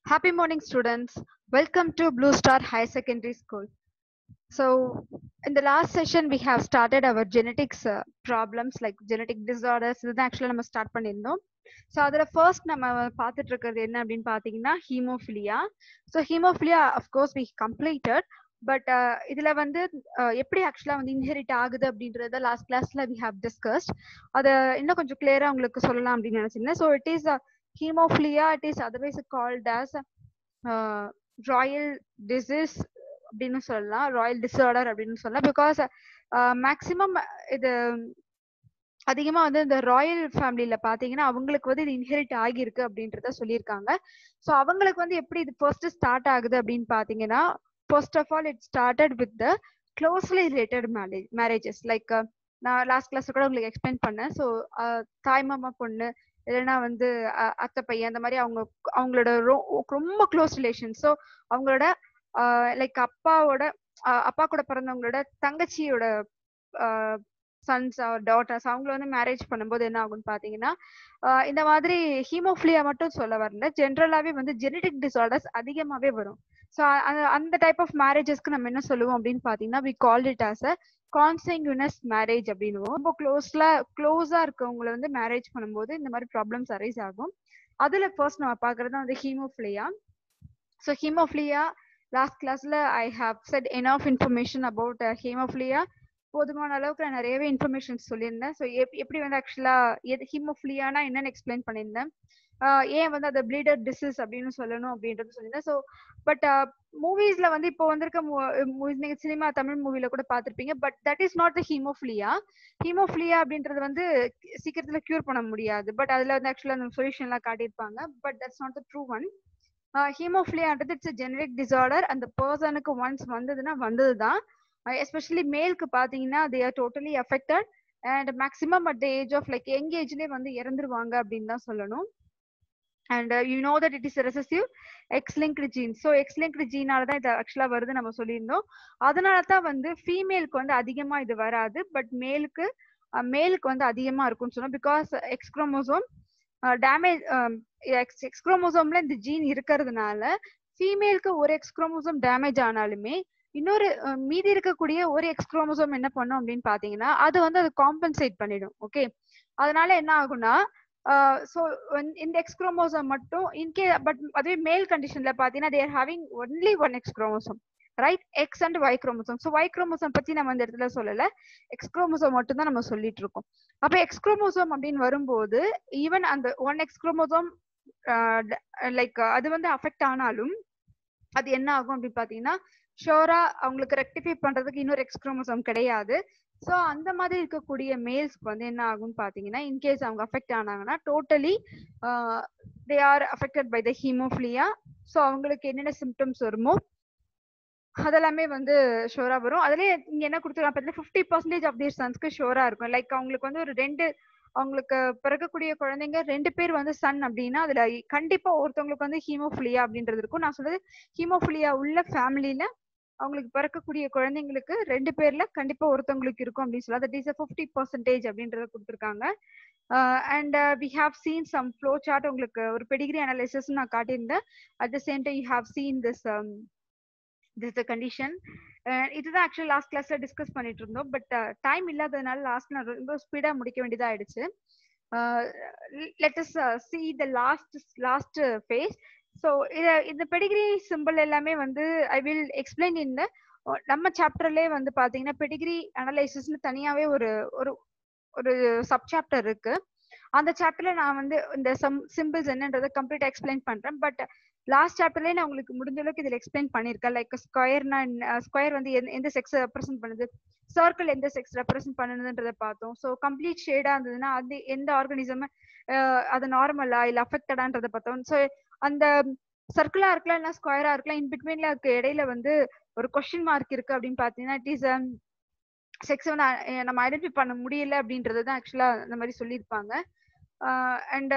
Happy morning, students. Welcome to Blue Star High Secondary School. So, in the last session, we have started our genetics uh, problems like genetic disorders. இதுதான் ஆக்சுவலாக நம்ம start பண்ணியிருந்தோம் so அதில் first நம்ம பார்த்துட்டு இருக்கிறது என்ன அப்படின்னு பார்த்தீங்கன்னா hemophilia so hemophilia of course we completed but இதுல வந்து uh, எப்படி ஆக்சுவலா வந்து இன்ஹெரிட் ஆகுது அப்படின்றத லாஸ்ட் கிளாஸ்ல வி ஹவ் டிஸ்கஸ்ட் அதை இன்னும் கொஞ்சம் கிளியரா உங்களுக்கு சொல்லலாம் அப்படின்னு நினைச்சிருந்தேன் so it is hemophilia it is otherwise called as royal disease அப்படின்னு சொல்லலாம் ராயல் டிஸார்டர் அப்படின்னு சொல்லலாம் பிகாஸ் மேக்சிமம் இது அதிகமா வந்து இந்த ராயல் ஃபேமிலியில பாத்தீங்கன்னா அவங்களுக்கு வந்து இது இன்ஹெரிட் ஆகியிருக்கு அப்படின்றத சொல்லியிருக்காங்க ஸோ அவங்களுக்கு வந்து எப்படி இது ஃபர்ஸ்ட் ஸ்டார்ட் ஆகுது அப்படின்னு பாத்தீங்கன்னா first of all it started with the closely related marriage marriages like நான் லாஸ்ட் கிளாஸ் கூட உங்களுக்கு எக்ஸ்பிளைன் பண்ணேன் ஸோ தாய்மாமா பொண்ணு இல்லைன்னா வந்து அத்தை பையன் அந்த மாதிரி அவங்க அவங்களோட ரொம்ப க்ளோஸ் ரிலேஷன் ஸோ அவங்களோட லைக் அப்பாவோட அப்பா கூட பிறந்தவங்களோட தங்கச்சியோட சன்ஸ் டாட்டர்ஸ் அவங்கள வந்து மேரேஜ் பண்ணும்போது என்ன ஆகும்னு பாத்தீங்கன்னா இந்த மாதிரி ஹீமோஃபிலியா மட்டும் சொல்ல வரல ஜென்ரலாவே வந்து ஜெனடிக் டிசார்டர்ஸ் அதிகமாவே வரும் ஸோ அந்த டைப் ஆஃப் மேரேஜஸ்க்கு நம்ம என்ன சொல்லுவோம் அப்படின்னு பாத்தீங்கன்னா we call it as a consanguineous marriage அப்படின்னு ரொம்ப க்ளோஸ்ல க்ளோஸா இருக்கவங்களை வந்து மேரேஜ் பண்ணும்போது இந்த மாதிரி ப்ராப்ளம்ஸ் அரைஸ் ஆகும் அதுல ஃபர்ஸ்ட் நம்ம பாக்குறது வந்து ஹீமோஃபிலியா ஸோ ஹீமோஃபிலியா லாஸ்ட் கிளாஸ்ல I have said enough information about hemophilia போதுமான அளவுக்கு நான் நிறையவே இன்ஃபர்மேஷன் சொல்லியிருந்தேன் ஸோ எப்படி வந்து ஆக்சுவலா எது ஹீமோஃபிலியானா என்னன்னு எக்ஸ்பிளைன் பண்ணியிருந்தேன் ஏன் வந்து அதை ப்ளீடர் டிசீஸ் அப்படின்னு சொல்லணும் அப்படின்றது சொல்லியிருந்தேன் ஸோ பட் மூவிஸ்ல வந்து இப்போ வந்திருக்க மூவிஸ் நீங்க சினிமா தமிழ் மூவில கூட பார்த்துருப்பீங்க but that is not the hemophilia hemophilia அப்படின்றது வந்து சீக்கிரத்துல கியூர் பண்ண முடியாது பட் அதுல வந்து ஆக்சுவலா அந்த சொல்யூஷன் எல்லாம் காட்டியிருப்பாங்க but that's not the true one ஹீமோஃபிலியான்றது இட்ஸ் ஜெனரிக் டிசார்டர் அந்த பர்சனுக்கு ஒன்ஸ் வந்ததுன்னா வந்தது தான் எஸ்பெஷலி மேலுக்கு பாத்தீங்கன்னா they are totally affected and maximum at the age of like young ஏஜ்லேயே வந்து இறந்துருவாங்க அப்படின்னு தான் சொல்லணும் and you know that it is recessive X linked gene so X linked ஜீனால தான் இது ஆக்சுவலாக வருது நம்ம சொல்லியிருந்தோம் அதனால தான் வந்து ஃபீமேலுக்கு வந்து அதிகமாக இது வராது பட் மேலுக்கு மேலுக்கு வந்து அதிகமாக இருக்கும்னு சொன்னோம் because X chromosome damage X X குரோமோசோம்ல இந்த ஜீன் இருக்கிறதுனால ஃபீமேலுக்கு ஒரு எக்ஸ் குரோமோசோம் டேமேஜ் ஆனாலுமே இன்னொரு மீதி இருக்கக்கூடிய ஒரு எக்ஸ் குரோமோசோம் என்ன பண்ணும் அப்படின்னு பாத்தீங்கன்னா அது வந்து அது காம்பன்சேட் பண்ணிடும் ஓகே அதனால என்ன ஆகும்னா ஸோ இந்த எக்ஸ் குரோமோசோம் மட்டும் இன்கே பட் அதுவே மேல் கண்டிஷன்ல பாத்தீங்கன்னா there having only one X chromosome right X and Y chromosome so Y chromosome பத்தி நம்ம இந்த இடத்துல சொல்லல எக்ஸ் குரோமோசோம் மட்டும் தான் நம்ம சொல்லிட்டு இருக்கோம் அப்ப எக்ஸ் குரோமோசோம் அப்படின்னு வரும்போது ஈவன் அந்த ஒன் எக்ஸ் குரோமோசோம் லைக் அது வந்து அஃபெக்ட் ஆனாலும் அது என்ன ஆகும் அப்படின்னு பாத்தீங்கன்னா ஷோரா அவங்களுக்கு ரெக்டிஃபை பண்றதுக்கு இன்னொரு எக்ஸ் குரோமோசோம் கிடையாது ஸோ அந்த மாதிரி இருக்கக்கூடிய மேல்ஸ்க்கு வந்து என்ன ஆகும்னு பாத்தீங்கன்னா இன்கேஸ் அவங்க அஃபெக்ட் ஆனாங்கன்னா totally they are affected by the hemophilia so அவங்களுக்கு என்னென்ன சிம்டம்ஸ் வருமோ அதெல்லாமே வந்து ஷோரா வரும் அதுலயே இங்க என்ன கொடுத்துருக்காங்க பார்த்தீங்கன்னா ஃபிஃப்டி பர்சன்டேஜ் ஆஃப் தியர் சன்ஸ்க்கு ஷோரா இருக்கும் லைக் அவங்களுக்கு வந்து ஒரு ரெண்டு அவங்களுக்கு பிறக்கக்கூடிய குழந்தைங்க ரெண்டு பேர் வந்து சன் அப்படின்னா அதுல கண்டிப்பா ஒருத்தவங்களுக்கு வந்து ஹீமோஃபிலியா அப்படின்றது இருக்கும் நான் சொல்றது ஹீமோஃபிலியா உள்ள ஃபேமிலியில அவங்களுக்கு பிறக்கக்கூடிய குழந்தைங்களுக்கு ரெண்டு பேர்ல கண்டிப்பா ஒருத்தவங்களுக்கு இருக்கும் அப்படின்னு சொல்லி தட் இஸ் ஃபிஃப்டி பர்சன்டேஜ் அப்படின்றத கொடுத்துருக்காங்க and we have seen some flow chart உங்களுக்கு ஒரு பெடிகிரி அனாலிசிஸ் நான் காட்டியிருந்தேன் at the same time you have seen this this the condition இதுதான் ஆக்சுவலி லாஸ்ட் கிளாஸ்ல டிஸ்கஸ் பண்ணிட்டு இருந்தோம் பட் டைம் இல்லாததுனால லாஸ்ட் நான் ரொம்ப ஸ்பீடா முடிக்க வேண்டியதா ஆயிடுச்சு let us see the last last phase so இத இந்த பெடிகிரி சிம்பிள் எல்லாமே வந்து ஐ வில் எக்ஸ்பிளைன் இன் நம்ம சாப்டர்லேயே வந்து பாத்தீங்கன்னா பெடிகிரி அனலைசிஸ்னு தனியாவே ஒரு ஒரு ஒரு சப் சாப்டர் இருக்கு அந்த சாப்டர்ல நான் வந்து இந்த சம் சிம்பிள்ஸ் என்னன்றதை கம்ப்ளீட்டா எக்ஸ்பிளைன் பண்றேன் பட் லாஸ்ட் சாப்டர்லேயே நான் உங்களுக்கு முடிஞ்ச அளவுக்கு இதில் எக்ஸ்பிளைன் பண்ணியிருக்கேன் லைக் ஸ்கொயர்னா ஸ்கொயர் வந்து எந்த செக்ஸ் ரெப்ரசென்ட் பண்ணுது சர்க்கிள் எந்த செக்ஸ் ரெப்ரசென்ட் பண்ணுதுன்றதை பார்த்தோம் ஸோ கம்ப்ளீட் ஷேடா இருந்ததுன்னா அது எந்த ஆர்கனிசம் அது நார்மலா இல்லை அஃபெக்டடான்றதை பார்த்தோம் ஸோ அந்த சர்க்கிளா இருக்கலாம் இல்லை ஸ்கொயரா இருக்கலாம் இன் பிட்வீன்ல இருக்க இடையில வந்து ஒரு கொஸ்டின் மார்க் இருக்கு அப்படின்னு பாத்தீங்கன்னா இட் இஸ் செக்ஸ் வந்து நம்ம ஐடென்டிஃபை பண்ண முடியல அப்படின்றது தான் ஆக்சுவலா இந்த மாதிரி சொல்லியிருப்பாங்க அண்ட்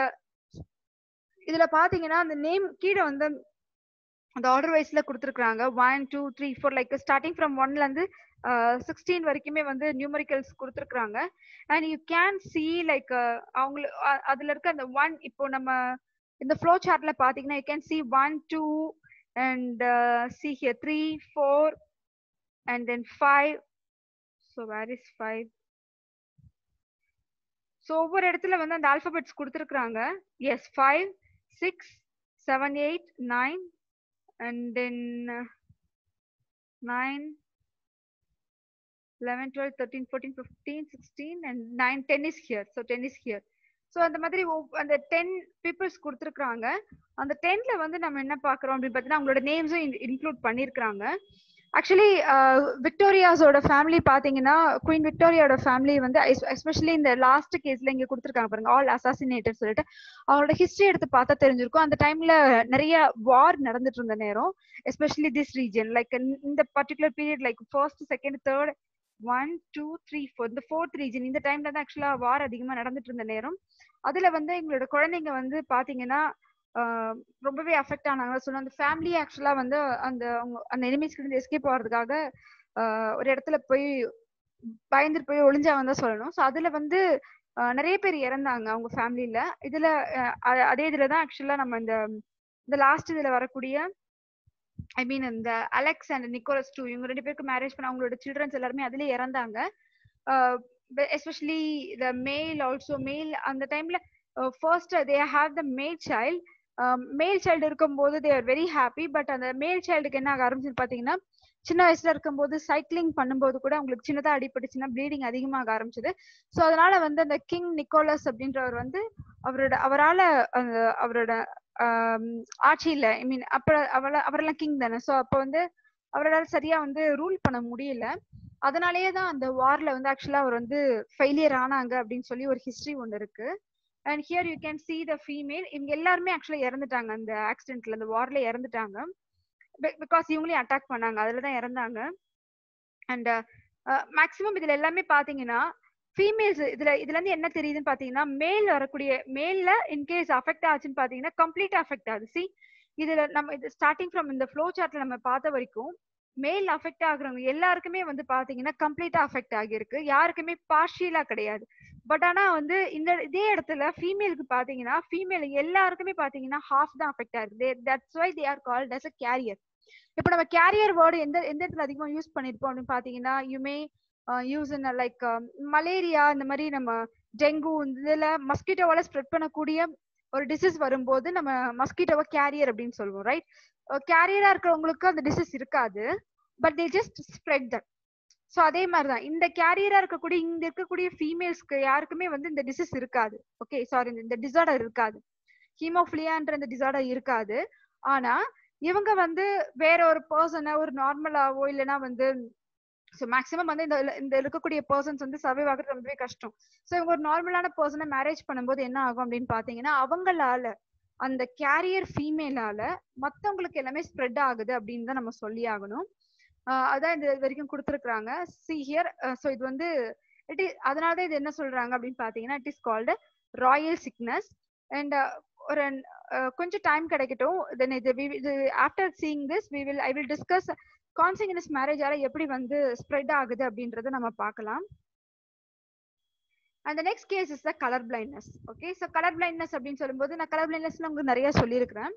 இதுல பாத்தீங்கன்னா அந்த நேம் கீழே வந்து அந்த ஆர்டர் வைஸ்ல கொடுத்துருக்காங்க one two three four like starting from ஒன்ல இருந்து சிக்ஸ்டீன் வரைக்குமே வந்து நியூமரிக்கல்ஸ் கொடுத்துருக்காங்க and you can see like அவங்களுக்கு அதுல இருக்க அந்த ஒன் இப்போ நம்ம இந்த ஃப்ளோ சார்ட்ல பாத்தீங்கன்னா you can see one two and see here three four and then five so where is five so ஒவ்வொரு இடத்துல வந்து அந்த ஆல்பபெட்ஸ் கொடுத்துருக்குறாங்க yes five six seven eight nine and then nine eleven twelve thirteen fourteen fifteen sixteen and nine ten is here so ten is here so அந்த மாதிரி அந்த ten peoples கொடுத்துருக்குறாங்க அந்த டென்ல வந்து நம்ம என்ன பார்க்குறோம் அப்படின்னு பார்த்தீங்கன்னா அவங்களோட நேம்ஸும் இன்க்ளூட் பண்ணியிருக்கிறாங்க ஆக்சுவலி விக்டோரியாஸோட ஃபேமிலி பார்த்தீங்கன்னா குயின் விக்டோரியாவோட ஃபேமிலி வந்து எஸ்பெஷலி இந்த லாஸ்ட் கேஸ்ல இங்க கொடுத்துருக்காங்க பாருங்க ஆல் அசாசினேட்டட் சொல்லிட்டு அவங்களோட ஹிஸ்டரி எடுத்து பார்த்தா தெரிஞ்சிருக்கும் அந்த டைம்ல நிறைய வார் நடந்துட்டு இருந்த நேரம் எஸ்பெஷலி திஸ் ரீஜன் லைக் இந்த particular period like first second third one two three four இந்த ஃபோர்த் ரீஜன் இந்த டைம்ல தான் ஆக்சுவலா வார் அதிகமா நடந்துட்டு இருந்த நேரம் அதுல வந்து எங்களோட குழந்தைங்க வந்து பாத்தீங்கன்னா ரொம்பவே அஃபெக்ட் ஆனாங்க சொன்ன அந்த ஃபேமிலி ஆக்சுவலா வந்து அந்த அவங்க அந்த எனிமீஸ்ல இருந்து எஸ்கேப் ஆகிறதுக்காக ஒரு இடத்துல போய் பயந்துட்டு போய் ஒளிஞ்சாங்க தான் சொல்லணும் ஸோ அதுல வந்து நிறைய பேர் இறந்தாங்க அவங்க ஃபேமிலியில இதுல அதே இதுல தான் ஆக்சுவலா நம்ம இந்த இந்த லாஸ்ட் இதுல வரக்கூடிய ஐ மீன் இந்த அலெக்ஸ் அண்ட் நிக்கோலஸ் டூ இவங்க ரெண்டு பேருக்கு மேரேஜ் பண்ண அவங்களோட சில்ட்ரன்ஸ் எல்லாருமே அதுலயே இறந்தாங்க எஸ்பெஷலி த மேல் ஆல்சோ மேல் அந்த டைம்ல ஃபர்ஸ்ட் தே ஹாவ் த மேல் சைல்ட் மேல் சைல்டு இருக்கும்போது they are very happy but அந்த மேல் சைல்டுக்கு என்ன ஆக ஆரம்பிச்சுன்னு பாத்தீங்கன்னா சின்ன வயசுல இருக்கும்போது சைக்கிளிங் பண்ணும்போது கூட அவங்களுக்கு சின்னதா அடிபட்டுச்சுன்னா ப்ளீடிங் அதிகமாக ஆரம்பிச்சது ஸோ அதனால வந்து அந்த கிங் நிக்கோலஸ் அப்படின்றவர் வந்து அவரோட அவரால் அந்த அவரோட ஆட்சியில ஐ மீன் அப்ப அவள அவரெல்லாம் கிங் தானே ஸோ அப்போ வந்து அவரால் சரியா வந்து ரூல் பண்ண முடியல அதனாலேயே தான் அந்த வார்ல வந்து ஆக்சுவலா அவர் வந்து ஃபெயிலியர் ஆனாங்க அப்படின்னு சொல்லி ஒரு ஹிஸ்டரி ஒன்று இருக்கு and here you can see the female இவங்க எல்லாருமே ஆக்சுவலா இறந்துட்டாங்க அந்த ஆக்சிடென்ட்ல அந்த வார்ல இறந்துட்டாங்க பிகாஸ் இவங்களையும் அட்டாக் பண்ணாங்க அதுல தான் இறந்தாங்க அண்ட் மேக்சிமம் இதுல எல்லாமே பாத்தீங்கன்னா ஃபீமேல்ஸ் இதுல இதுல இருந்து என்ன தெரியுதுன்னு பாத்தீங்கன்னா மேல் வரக்கூடிய மேல்ல இன்கேஸ் அஃபெக்ட் ஆச்சுன்னு பாத்தீங்கன்னா கம்ப்ளீட் அஃபெக்ட் ஆகுது சி இதுல நம்ம இது ஸ்டார்டிங் ஃப்ரம் இந்த ஃப்ளோ சார்ட்ல நம்ம பார்த்த வரைக்கும் மேல் அஃபெக்ட் ஆகுறவங்க எல்லாருக்குமே வந்து பாத்தீங்கன்னா கம்ப்ளீட்டா அஃபெக்ட் ஆகியிருக்கு யாருக்குமே பார்ஷியலா கிடையாது பட் ஆனா வந்து இந்த இதே இடத்துல ஃபீமேலுக்கு பாத்தீங்கன்னா ஃபீமேல் எல்லாருக்குமே பாத்தீங்கன்னா ஹாஃப் தான் அஃபெக்ட் ஆகுது that's why they are called as a carrier இப்போ நம்ம கேரியர் வேர்டு எந்த எந்த இடத்துல அதிகமாக யூஸ் பண்ணிருப்போம் அப்படின்னு பாத்தீங்கன்னா you may use in like malaria இந்த மாதிரி நம்ம டெங்கு இதுல மஸ்கிட்டோவால ஸ்ப்ரெட் பண்ணக்கூடிய ஒரு டிசீஸ் வரும்போது நம்ம மஸ்கிட்டோவை கேரியர் அப்படின்னு சொல்லுவோம் ரைட் கேரியரா இருக்கிறவங்களுக்கு அந்த டிசீஸ் இருக்காது but they just spread that so அதே மாதிரி தான் இந்த கேரியரா இருக்கக்கூடிய இங்க இருக்கக்கூடிய ஃபீமேல்ஸ்க்கு யாருக்குமே வந்து இந்த டிசீஸ் இருக்காது ஓகே சாரி இந்த டிசார்டர் இருக்காது ஹீமோஃபிலியான்ற இந்த டிசார்டர் இருக்காது ஆனா இவங்க வந்து வேற ஒரு பர்சனை ஒரு நார்மலாவோ இல்லைன்னா வந்து ஸோ மேக்ஸிமம் வந்து இந்த இந்த இருக்கக்கூடிய பர்சன்ஸ் வந்து சர்வைவ் ஆகுறது ரொம்பவே கஷ்டம் ஸோ இவங்க ஒரு நார்மலான பர்சனை மேரேஜ் பண்ணும்போது என்ன ஆகும் அப்படின்னு பாத்தீங்கன்னா அவங்களால அந்த கேரியர் ஃபீமேலால மத்தவங்களுக்கு எல்லாமே ஸ்ப்ரெட் ஆகுது அப்படின்னு தான் நம்ம சொல்லி ஆகணும் அதான் இது வரைக்கும் கொடுத்துருக்குறாங்க சி ஹியர் ஸோ இது வந்து இட் இஸ் அதனால தான் இது என்ன சொல்றாங்க அப்படின்னு பாத்தீங்கன்னா it is called royal sickness and ஒரு கொஞ்சம் டைம் கிடைக்கட்டும் தென் இது இது after seeing this we will I will discuss consanguineous மேரேஜால எப்படி வந்து ஸ்ப்ரெட் ஆகுது அப்படின்றத நம்ம பார்க்கலாம் அந்த next case is the colour blindness okay so colour blindness அப்படின்னு சொல்லும்போது நான் கலர் பிளைண்ட்னஸ்ல உங்களுக்கு நிறைய சொல்லியிருக்கிறேன்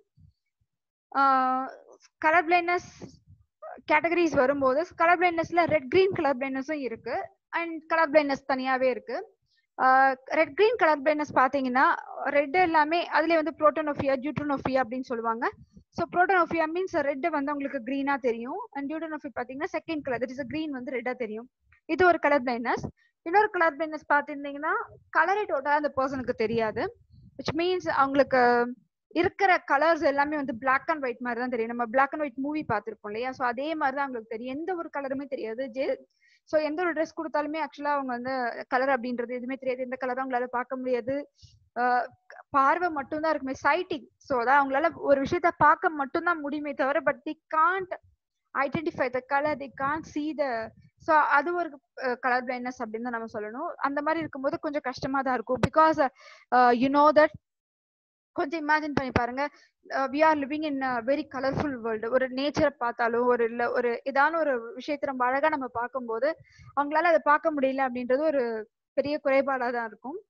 கலர் பிளைண்ட்னஸ் கேட்டகரிஸ் வரும்போது கலர் பிளைண்ட்னஸ்ல ரெட் கிரீன் கலர் பிளைண்ட்னஸும் இருக்கு அண்ட் கலர் பிளைண்ட்னஸ் தனியாவே இருக்கு ரெட் கிரீன் கலர் பிளைண்ட்னஸ் பாத்தீங்கன்னா ரெட் எல்லாமே அதுல வந்து புரோட்டோனோஃபியா ஜூட்ரோனோஃபியா அப்படின்னு சொல்லுவாங்க ஸோ புரோட்டோனோஃபியா மீன்ஸ் ரெட் வந்து உங்களுக்கு கிரீனா தெரியும் அண்ட் ஜூட்டோனோஃபி பாத்தீங்கன்னா second colour that is green வந்து ரெட்டா தெரியும் இது ஒரு கலர் பிளைண்ட்னஸ் இன்னொரு கலர் பிளைண்ட்னஸ் பார்த்துருந்தீங்கன்னா கலரே டோட்டலா அந்த பர்சனுக்கு தெரியாது விச் மீன்ஸ் அவங்களுக்கு இருக்கிற கலர்ஸ் எல்லாமே வந்து பிளாக் அண்ட் ஒயிட் மாதிரி தான் தெரியும் நம்ம பிளாக் அண்ட் ஒயிட் மூவி பார்த்துருப்போம் இல்லையா ஸோ அதே மாதிரி தான் அவங்களுக்கு தெரியும் எந்த ஒரு கலருமே தெரியாது ஜே ஸோ எந்த ஒரு ட்ரெஸ் கொடுத்தாலுமே ஆக்சுவலா அவங்க வந்து கலர் அப்படின்றது எதுவுமே தெரியாது எந்த கலரும் அவங்களால பார்க்க முடியாது பார்வை மட்டும்தான் இருக்குமே சைட்டிங் ஸோ அதான் அவங்களால ஒரு விஷயத்த பார்க்க மட்டும்தான் முடியுமே தவிர but they can't identify the colour they can't see the so அது ஒரு கலர் பிளைண்ட்னஸ் அப்படின்னு தான் நம்ம சொல்லணும் அந்த மாதிரி இருக்கும்போது கொஞ்சம் கஷ்டமா தான் இருக்கும் பிகாஸ் யூ நோ தட் கொஞ்சம் இமேஜின் பண்ணி பாருங்க we are living in very colourful world ஒரு நேச்சரை பார்த்தாலும் ஒரு இல்லை ஒரு ஏதான ஒரு விஷயத்தை நம்ம அழகா நம்ம பார்க்கும்போது அவங்களால அதை பார்க்க முடியல அப்படின்றது ஒரு பெரிய குறைபாடாக தான் இருக்கும்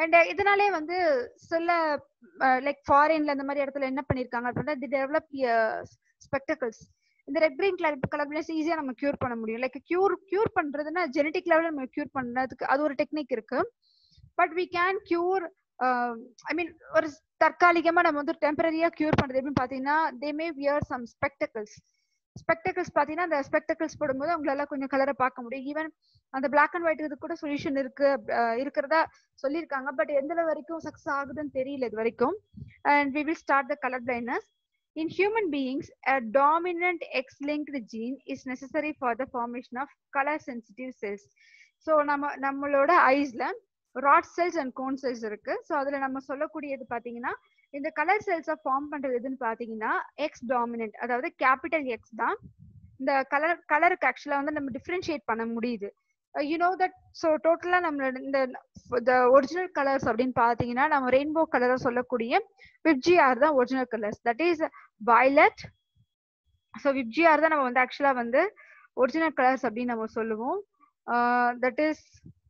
அண்ட் இதனாலே வந்து சில லைக் ஃபாரின்ல இந்த மாதிரி இடத்துல என்ன பண்ணிருக்காங்க அப்படின்னா தி டெவலப் ஸ்பெக்டக்கிள்ஸ் இந்த ரெட் கிரீன் கலர் கலர் ஈஸியா நம்ம கியூர் பண்ண முடியும் லைக் கியூர் கியூர் பண்றதுன்னா ஜெனட்டிக் லெவலில் நம்ம கியூர் பண்றதுக்கு அது ஒரு டெக்னிக் இருக்கு but we can cure I mean ஒரு தற்காலிகமா நம்ம வந்து டெம்பரரியா கியூர் பண்றது எப்படின்னு பாத்தீங்கன்னா they may wear some spectacles spectacles பாத்தீங்கன்னா அந்த ஸ்பெக்டக்கிள்ஸ் போடும்போது உங்களால கொஞ்சம் கலரை பார்க்க முடியும் ஈவன் அந்த பிளாக் அண்ட் ஒயிட் இது கூட சொல்யூஷன் இருக்கு இருக்கிறதா சொல்லியிருக்காங்க பட் எந்த வரைக்கும் சக்சஸ் ஆகுதுன்னு தெரியல இது வரைக்கும் and we will start the colour blindness In human beings, a dominant X-linked gene is necessary for the formation of color-sensitive cells. So நம்ம நம்மளோட ஐஸ்ல rod cells and cone cells இருக்கு ஸோ அதுல நம்ம சொல்லக்கூடியது பாத்தீங்கன்னா இந்த கலர் செல்ஸை ஃபார்ம் பண்றது எதுன்னு பாத்தீங்கன்னா எக்ஸ் டாமினன்ட் அதாவது கேபிட்டல் எக்ஸ் தான் இந்த கலர் கலருக்கு ஆக்சுவலா வந்து நம்ம டிஃப்ரென்ஷியேட் பண்ண முடியுது யூ நோ தட் ஸோ டோட்டலா நம்மளோட இந்த ஒரிஜினல் கலர்ஸ் அப்படின்னு பாத்தீங்கன்னா நம்ம ரெயின்போ கலரை சொல்லக்கூடிய விப்ஜிஆர் தான் original colours that is violet so VIBGYOR தான் நம்ம வந்து ஆக்சுவலா வந்து ஒரிஜினல் கலர்ஸ் அப்படின்னு நம்ம சொல்லுவோம் தட் இஸ்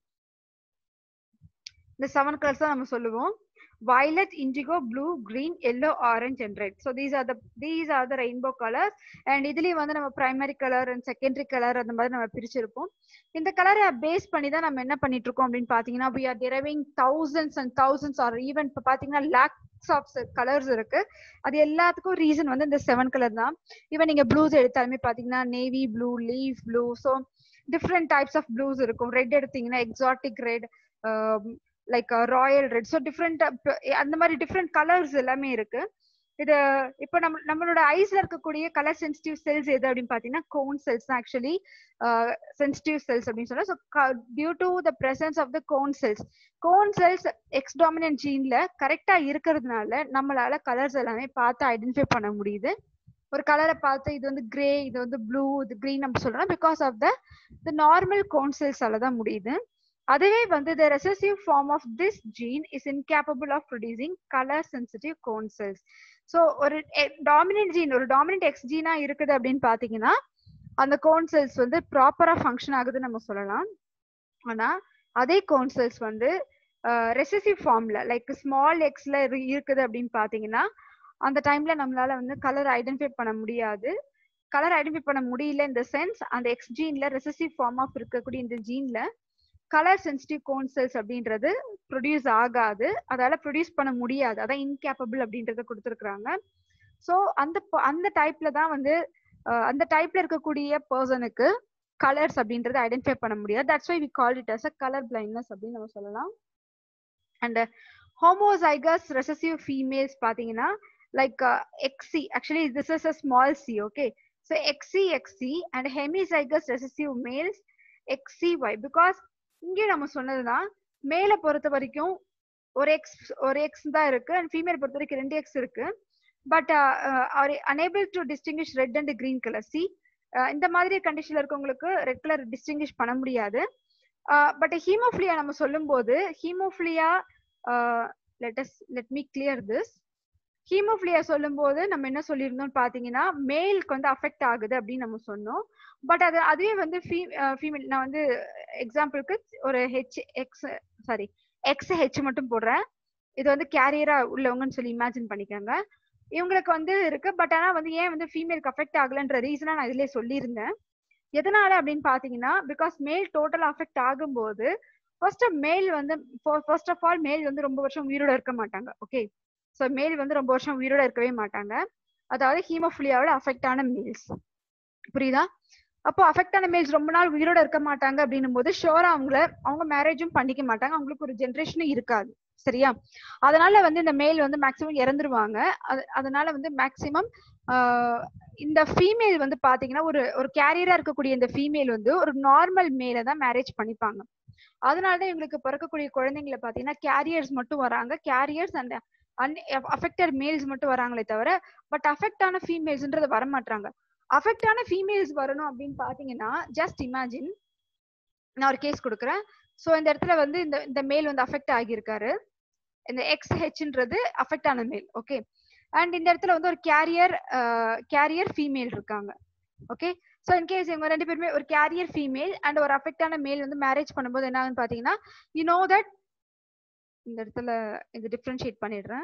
இந்த செவன் கலர்ஸ் தான் நம்ம சொல்லுவோம் violet indigo blue green yellow orange and red so these are the these are the rainbow colors and இதுலயும் வந்து நம்ம primary color and secondary color அந்த மாதிரி நம்ம பிரிச்சிருப்போம் இந்த கலரை பேஸ் பண்ணி தான் நம்ம என்ன பண்ணிட்டு இருக்கோம் அப்படின்னு பாத்தீங்கன்னா we are deriving thousands and thousands or even இப்ப பாத்தீங்கன்னா lakhs of கலர்ஸ் இருக்கு அது எல்லாத்துக்கும் ரீசன் வந்து இந்த செவன் கலர் தான் ஈவன் நீங்க ப்ளூஸ் எடுத்தாலுமே பாத்தீங்கன்னா navy blue leaf blue so different types of blues இருக்கும் ரெட் எடுத்தீங்கன்னா exotic red like royal red so different அந்த மாதிரி டிஃப்ரெண்ட் கலர்ஸ் எல்லாமே இருக்கு இது இப்போ நம்ம நம்மளோட ஐஸ்ல இருக்கக்கூடிய கலர் சென்சிட்டிவ் செல்ஸ் எது அப்படின்னு பாத்தீங்கன்னா கோன் செல்ஸ் தான் ஆக்சுவலி சென்சிட்டிவ் செல்ஸ் அப்படின்னு சொன்னா so due to the presence of the cone cells cone cells X dominant ஜீன்ல கரெக்டா இருக்கிறதுனால நம்மளால கலர்ஸ் எல்லாமே பார்த்து ஐடென்டிஃபை பண்ண முடியுது ஒரு கலரை பார்த்து இது வந்து கிரே இது வந்து ப்ளூ இது கிரீன் நம்ம சொல்றோம் because of the the normal cone செல்ஸால தான் முடியுது அதுவே வந்து the recessive form of this gene is incapable of producing color sensitive cone cells so ஒரு டாமினன்ட் ஜீன் ஒரு டாமினன்ட் எக்ஸ் ஜீனா இருக்குது அப்படின்னு பாத்தீங்கன்னா அந்த கோன் செல்ஸ் வந்து ப்ராப்பரா ஃபங்க்ஷன் ஆகுதுன்னு நம்ம சொல்லலாம் ஆனா அதே கோன் செல்ஸ் வந்து ரெசசிவ் ஃபார்ம்ல லைக் ஸ்மால் எக்ஸ்ல இருக்குது அப்படின்னு பாத்தீங்கன்னா அந்த டைம்ல நம்மளால வந்து கலர் ஐடென்டிஃபை பண்ண முடியாது கலர் ஐடென்டிஃபை பண்ண முடியல இந்த சென்ஸ் அந்த எக்ஸ் ஜீன்ல ரெசசிவ் ஃபார்ம் ஆஃப் இருக்கக்கூடிய இந்த ஜீன்ல கலர் சென்சிட்டிவ் கோன் செல்ஸ் அப்படின்றது ப்ரொடியூஸ் ஆகாது அதால ப்ரொடியூஸ் பண்ண முடியாது அதான் இன்கேப்பபிள் அப்படின்றத கொடுத்துருக்குறாங்க ஸோ அந்த அந்த டைப்ல தான் வந்து அந்த டைப்ல இருக்கக்கூடிய பர்சனுக்கு கலர்ஸ் அப்படின்றத ஐடென்டிஃபை பண்ண முடியாது that's why we call it as a colour blindness அப்படின்னு நம்ம சொல்லலாம் அண்ட் ஹோமோசைகஸ் ரெசசிவ் ஃபீமேல்ஸ் பாத்தீங்கன்னா like X C actually this is a small C okay so X C X C and hemizygous recessive males X C Y because இங்கே நம்ம சொன்னதுதான் மேல பொறுத்த வரைக்கும் ஒரு எக்ஸ் ஒரு எக்ஸ் தான் இருக்கு அண்ட் ஃபீமேல் பொறுத்த வரைக்கும் ரெண்டு எக்ஸ் இருக்கு but are unable to distinguish red and green colour see இந்த மாதிரி கண்டிஷன்ல இருக்கவங்களுக்கு ரெட் கலர் டிஸ்டிங்கிஷ் பண்ண முடியாது பட் ஹீமோஃபிலியா நம்ம சொல்லும் போது haemophilia let let me clear this haemophilia சொல்லும் போது நம்ம என்ன சொல்லியிருந்தோம் பாத்தீங்கன்னா மேலுக்கு வந்து அஃபெக்ட் ஆகுது அப்படின்னு நம்ம சொன்னோம் பட் அது அதுவே வந்து ஃபீமேல் நான் வந்து எக்ஸாம்பிளுக்கு ஒரு H X sorry X H மட்டும் போடுறேன் இது வந்து கேரியரா உள்ளவங்கன்னு சொல்லி இமேஜின் பண்ணிக்கோங்க இவங்களுக்கு வந்து இருக்கு பட் ஆனா வந்து ஏன் வந்து ஃபீமேலுக்கு அஃபெக்ட் ஆகலன்ற ரீசனா நான் இதுலயே சொல்லியிருந்தேன் எதனால அப்படின்னு பாத்தீங்கன்னா பிகாஸ் மேல் டோட்டல் அஃபெக்ட் ஆகும்போது ஃபர்ஸ்ட் மேல் வந்து ஃபர்ஸ்ட் ஆஃப் ஆல் மேல் வந்து ரொம்ப வருஷம் உயிரோட இருக்க மாட்டாங்க ஓகே ஸோ மேல் வந்து ரொம்ப வருஷம் உயிரோட இருக்கவே மாட்டாங்க அதாவது ஹீமோஃபிலியாவோட அஃபெக்ட் ஆன மேல்ஸ் புரியுதா அப்போ அஃபெக்ட் ஆன மேல்ஸ் ரொம்ப நாள் உயிரோட இருக்க மாட்டாங்க அப்படின்னும் போது ஷோரா அவங்கள அவங்க மேரேஜும் பண்ணிக்க மாட்டாங்க அவங்களுக்கு ஒரு ஜென்ரேஷனும் இருக்காது சரியா அதனால வந்து இந்த மேல் வந்து மேக்சிமம் இறந்துருவாங்க அதனால வந்து மேக்சிமம் இந்த ஃபீமேல் வந்து பாத்தீங்கன்னா ஒரு ஒரு கேரியரா இருக்கக்கூடிய இந்த ஃபீமேல் வந்து ஒரு நார்மல் மேல தான் மேரேஜ் பண்ணிப்பாங்க அதனாலதான் இவங்களுக்கு பிறக்கக்கூடிய குழந்தைங்களை பாத்தீங்கன்னா கேரியர்ஸ் மட்டும் வராங்க carriers and unaffected males மட்டும் வராங்களே தவிர பட் அஃபெக்ட் ஆன ஃபீமேல்ஸ்ன்றது வர மாட்டாங்க அஃபெக்ட் ஆன ஃபீமேல்ஸ் வரணும் அப்படின்னு பாத்தீங்கன்னா ஜஸ்ட் இமேஜின் நான் ஒரு கேஸ் கொடுக்குறேன் ஸோ இந்த இடத்துல வந்து இந்த இந்த மேல் வந்து அஃபெக்ட் ஆகியிருக்காரு இந்த எக்ஸ் ஹெச்ன்றது அஃபெக்ட் ஆன மேல் ஓகே அண்ட் இந்த இடத்துல வந்து ஒரு கேரியர் கேரியர் ஃபீமேல் இருக்காங்க ஓகே ஸோ இன்கேஸ் இவங்க ரெண்டு பேருமே ஒரு கேரியர் ஃபீமேல் அண்ட் ஒரு அஃபெக்ட் ஆன மேல் வந்து மேரேஜ் பண்ணும்போது என்ன ஆகுன்னு பாத்தீங்கன்னா யூ நோ தட் இந்த இடத்துல இது டிஃப்ரென்ஷியேட் பண்ணிடுறேன்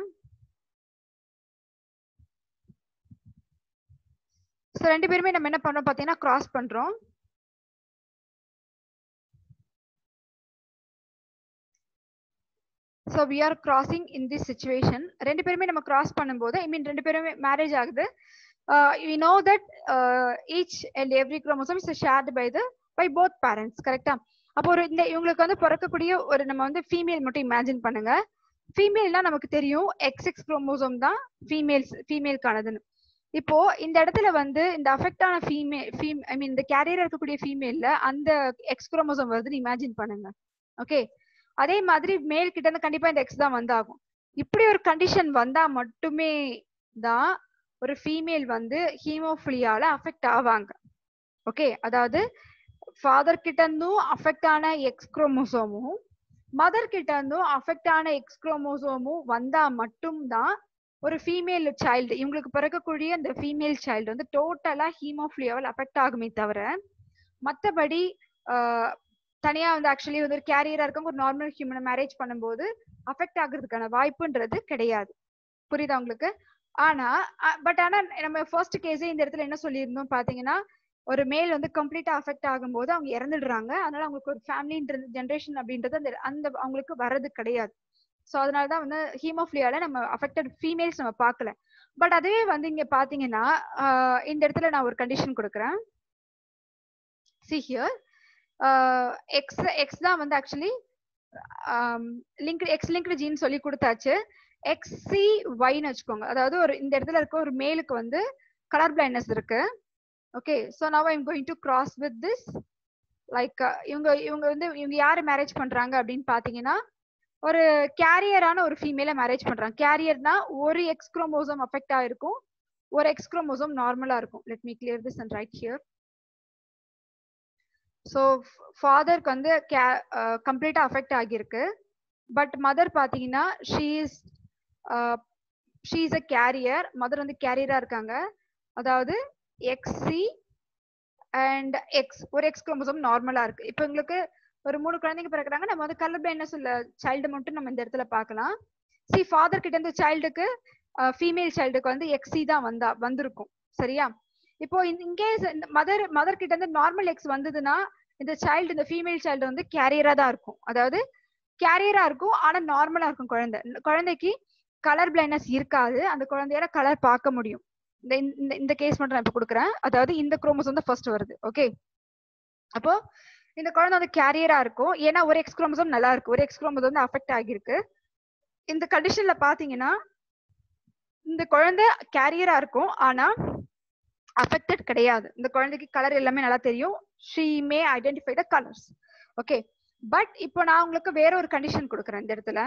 ஸோ ரெண்டு பேருமே நம்ம என்ன பண்றோம் பார்த்தீங்கன்னா கிராஸ் பண்றோம் so we are crossing in this situation ரெண்டு பேருமே நம்ம கிராஸ் பண்ணும்போது ஐ மீன் ரெண்டு பேருமே மேரேஜ் ஆகுது we know that each and every chromosome is shared by the by both parents கரெக்டா அப்போ ஒரு இந்த இவங்களுக்கு வந்து பிறக்கக்கூடிய ஒரு நம்ம வந்து ஃபீமேல் மட்டும் இமேஜின் பண்ணுங்க ஃபீமேல்னா நமக்கு தெரியும் எக்ஸ் எக்ஸ் குரோமோசோம் தான் ஃபீமேல்ஸ் ஃபீமேல்கானதுன்னு இப்போ இந்த இடத்துல வந்து இந்த அஃபெக்ட் ஆன ஃபீமேல் ஃபீம் ஐ மீன் இந்த கேரியர் இருக்கக்கூடிய ஃபீமேல்ல அந்த எக்ஸ் குரோமோசோம் வருதுன்னு இமேஜின் பண்ணுங்க ஓகே அதே மாதிரி மேல் கிட்ட இருந்து கண்டிப்பா இந்த எக்ஸ் தான் வந்தாகும் இப்படி ஒரு கண்டிஷன் வந்தா மட்டுமே தான் ஒரு ஃபீமேல் வந்து ஹீமோஃபிலியால அஃபெக்ட் ஆவாங்க ஓகே அதாவது ஃபாதர் கிட்ட இருந்தும் அஃபெக்ட் ஆன எக்ஸ் குரோமோசோமும் மதர் கிட்ட இருந்தும் அஃபெக்ட் ஆன எக்ஸ் குரோமோசோமும் வந்தா மட்டும்தான் ஒரு ஃபீமேல் சைல்டு இவங்களுக்கு பிறக்கக்கூடிய அந்த ஃபீமேல் சைல்டு வந்து டோட்டலா ஹீமோஃபிலியாவில் அஃபெக்ட் ஆகுமே தவிர மற்றபடி தனியா வந்து ஆக்சுவலி வந்து ஒரு கேரியரா இருக்கவங்க ஒரு நார்மல் ஹியூமனை மேரேஜ் பண்ணும்போது அஃபெக்ட் ஆகுறதுக்கான வாய்ப்புன்றது கிடையாது புரியுதா உங்களுக்கு ஆனா பட் ஆனா நம்ம ஃபர்ஸ்ட் கேஸே இந்த இடத்துல என்ன சொல்லியிருந்தோம் பாத்தீங்கன்னா ஒரு மேல் வந்து கம்ப்ளீட்டா அஃபெக்ட் ஆகும்போது அவங்க இறந்துடுறாங்க அதனால அவங்களுக்கு ஒரு ஃபேமிலின்றது ஜென்ரேஷன் அப்படின்றது அந்த அந்த அவங்களுக்கு வர்றது கிடையாது ஸோ அதனாலதான் வந்து ஹீமோஃபிலியால நம்ம அஃபெக்டட் ஃபீமேல்ஸ் நம்ம பார்க்கல பட் அதுவே வந்து இங்க பாத்தீங்கன்னா இந்த இடத்துல நான் ஒரு கண்டிஷன் கொடுக்குறேன் சி ஹியர் எக்ஸ் எக்ஸ் தான் வந்து actually link X linked gene சொல்லி கொடுத்தாச்சு எக்ஸ் சி ஒய்னு வச்சுக்கோங்க அதாவது ஒரு இந்த இடத்துல இருக்க ஒரு மேலுக்கு வந்து கலர் பிளைண்ட்னஸ் இருக்கு okay so now I'm going to cross with this like இவங்க இவங்க வந்து இவங்க யாரு மேரேஜ் பண்றாங்க அப்படின்னு பாத்தீங்கன்னா ஒரு கேரியரான ஒரு ஃபீமேல மேரேஜ் பண்றாங்க கேரியர்னா ஒரு எக்ஸ் குரோமோசோம் அஃபெக்ட் ஆயிருக்கும் ஒரு எக்ஸ் குரோமோசோம் நார்மலா இருக்கும் let me clear this and right here so ஃபாதருக்கு வந்து கே கம்ப்ளீட்டாக அஃபெக்ட் ஆகியிருக்கு பட் மதர் பார்த்தீங்கன்னா she's she's a carrier mother வந்து கேரியராக இருக்காங்க அதாவது எக்ஸி அண்ட் எக்ஸ் ஒரு எக்ஸ் குரோமோசோம் நார்மலாக இருக்கு இப்போ உங்களுக்கு ஒரு மூணு குழந்தைங்க பிறக்கிறாங்க நம்ம வந்து கலர் பிளைண்ட்னஸ் உள்ள சைல்டு மட்டும் நம்ம இந்த இடத்துல பார்க்கலாம் சி ஃபாதர் கிட்ட இருந்து சைல்டுக்கு ஃபீமேல் சைல்டுக்கு வந்து எக்ஸி தான் வந்தா வந்திருக்கும் சரியா இப்போ இன்கேஸ் மதர் மதர் கிட்ட இருந்து நார்மல் எக்ஸ் வந்ததுன்னா இந்த சைல்டு இந்த ஃபீமேல் சைல்டு வந்து கேரியரா தான் இருக்கும் அதாவது கேரியரா இருக்கும் ஆனா நார்மலா இருக்கும் குழந்தை குழந்தைக்கு கலர் பிளைண்ட்னஸ் இருக்காது அந்த குழந்தையோட கலர் பார்க்க முடியும் இந்த இந்த இந்த கேஸ் மட்டும் நான் இப்ப கொடுக்குறேன் அதாவது இந்த குரோமோசோம் தான் ஃபர்ஸ்ட் வருது ஓகே அப்போ இந்த குழந்தை வந்து கேரியரா இருக்கும் ஏன்னா ஒரு எக்ஸ் குரோமோசோம் நல்லா இருக்கு ஒரு எக்ஸ் குரோமோசோம் வந்து அஃபெக்ட் ஆகிருக்கு இந்த கண்டிஷன்ல பாத்தீங்கன்னா இந்த குழந்தை கேரியரா இருக்கும் ஆனா அஃபெக்டட் கிடையாது இந்த குழந்தைக்கு கலர் எல்லாமே நல்லா தெரியும் she may identify the colours okay but இப்போ நான் உங்களுக்கு வேற ஒரு கண்டிஷன் கொடுக்குறேன் இந்த இடத்துல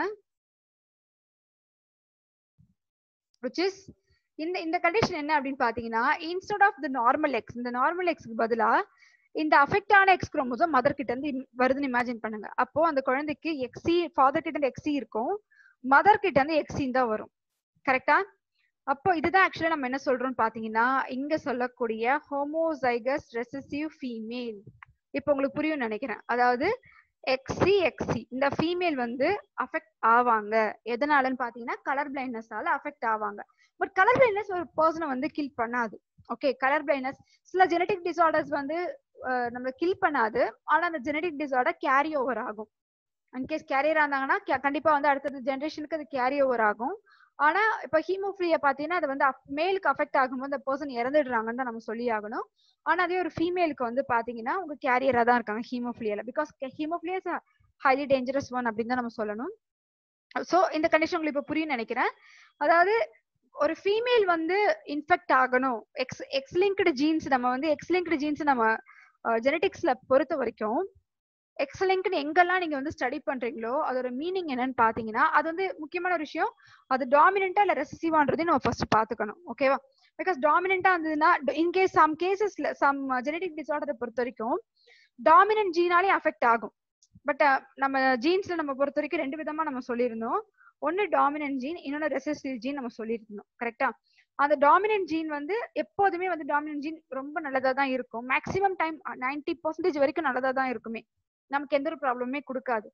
விச் இஸ் இந்த இந்த கண்டிஷன் என்ன அப்படின்னு பாத்தீங்கன்னா instead of the normal X இந்த நார்மல் எக்ஸ்க்கு பதிலா இந்த அஃபெக்ட் ஆன எக்ஸ் குரோமோசோம் மதர் கிட்ட இருந்து வருதுன்னு இமேஜின் பண்ணுங்க அப்போ அந்த குழந்தைக்கு எக்ஸி ஃபாதர் கிட்ட இருந்து எக்ஸி இருக்கும் மதர் கிட்ட இருந்து எக்ஸின் தான் வரும் கரெக்டா அப்போ இதுதான் ஆக்சுவலா நம்ம என்ன சொல்றோம்னு பாத்தீங்கன்னா இங்க சொல்லக்கூடிய ஹோமோசைகஸ் ரெசசிவ் ஃபீமேல் இப்போ உங்களுக்கு புரியும் நினைக்கிறேன் அதாவது எக்ஸி எக்ஸி இந்த ஃபீமேல் வந்து அஃபெக்ட் ஆவாங்க எதனாலன்னு பாத்தீங்கன்னா கலர் பிளைண்ட்னஸ்னால அஃபெக்ட் ஆவாங்க பட் கலர் பிளைண்ட்னஸ் ஒரு பர்சனை வந்து கில் பண்ணாது ஓகே கலர் பிளைண்ட்னஸ் சில ஜெனடிக் டிசார்டர்ஸ் வந்து நம்மள கில் பண்ணாது ஆனா அந்த ஜெனடிக் டிசார்டர் கேரி ஓவர் ஆகும் இன்கேஸ் கேரியரா இருந்தாங்கன்னா கண்டிப்பா வந்து அடுத்தது ஜென்ரேஷனுக்கு அது கேரி ஓவர் ஆகும் ஆனா இப்ப ஹீமோஃபிலியா பாத்தீங்கன்னா அது வந்து மேலுக்கு அஃபெக்ட் ஆகும்போது அந்த பர்சன் இறந்துடுறாங்கன்னு தான் நம்ம சொல்லி ஆகணும் ஆனா அதே ஒரு ஃபீமேலுக்கு வந்து பாத்தீங்கன்னா உங்க கேரியரா தான் இருக்காங்க ஹீமோஃபிலியால because haemophilia is highly dangerous one அப்படின்னு தான் நம்ம சொல்லணும் சோ இந்த கண்டிஷன் உங்களுக்கு இப்ப புரியும் நினைக்கிறேன் அதாவது ஒரு ஃபீமேல் வந்து இன்ஃபெக்ட் ஆகணும் எக்ஸ் எக்ஸ் லிங்க்டு ஜீன்ஸ் நம்ம வந்து எக்ஸ் லிங்க்டு ஜீன்ஸ் நம்ம ஜெனடிக்ஸ்ல பொறுத்த வரைக்கும் எக்ஸ் லிங்க்னு எங்கெல்லாம் நீங்க வந்து ஸ்டடி பண்றீங்களோ அதோட மீனிங் என்னன்னு பாத்தீங்கன்னா அது வந்து முக்கியமான ஒரு விஷயம் அது டாமினண்டா இல்ல ரெசசிவான்றதையும் நம்ம ஃபர்ஸ்ட் பாத்துக்கணும் ஓகேவா பிகாஸ் டாமினண்டா இருந்ததுன்னா இன்கேஸ் சம் கேசஸ்ல சம் ஜெனடிக் டிசார்டரை பொறுத்த வரைக்கும் டாமினன்ட் ஜீனாலே அஃபெக்ட் ஆகும் பட் நம்ம ஜீன்ஸ்ல நம்ம பொறுத்த வரைக்கும் ரெண்டு விதமா நம்ம சொல்லியிருந்தோம் ஒன்னு டாமினன்ட் ஜீன் இன்னொன்னு ரெசசிவ் ஜீன் நம்ம சொல்லியிருந்தோம் கரெக்டா அந்த டாமினன்ட் ஜீன் வந்து எப்போதுமே வந்து டாமினன்ட் ஜீன் ரொம்ப நல்லதா தான் இருக்கும் மேக்ஸிமம் டைம் நைன்டி பர்சன்டேஜ் வரைக்கும் நல்லதா தான் இருக்குமே நமக்கு எந்த ஒரு ப்ராப்ளமே கொடுக்காது